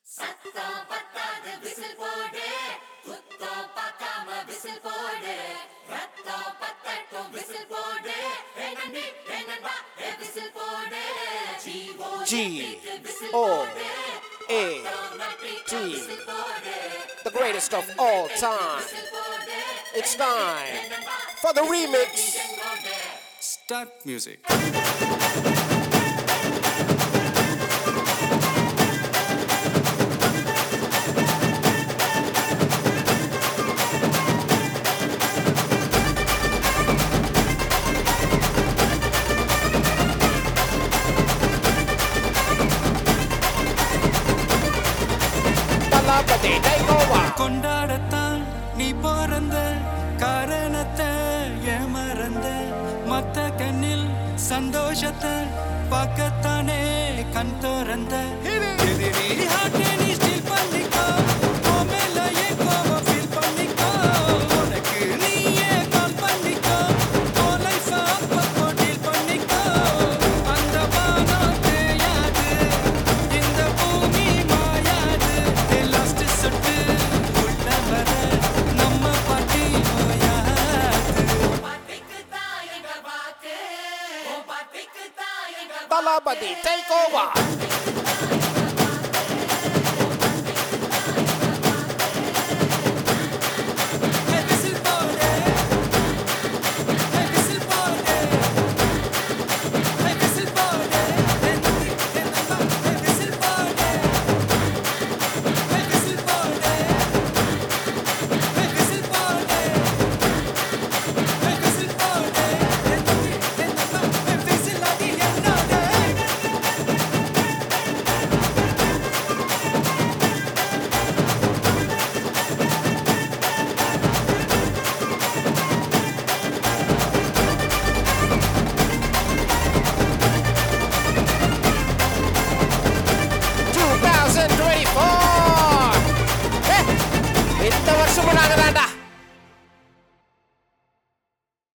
சத்தம் பத்தாது விசில் போடு குத்தம் பார்க்காம விசில் போடு ரத்தம் பத்தட்டும் விசில் போடு ஏ நண்பி ஏ நண்பா ஏ விசில் போடு ஜீவோ G விசில் O போடு A T the greatest of all time. It's time for the remix. Start music. Talabadi Daikowa. கொண்டாடத்தான் நீ பிறந்த காரணத்தை ஏமறந்த மத்த கண்ணில் சந்தோஷத்தை பார்க்கத்தானே கண் திறந்த எதிரி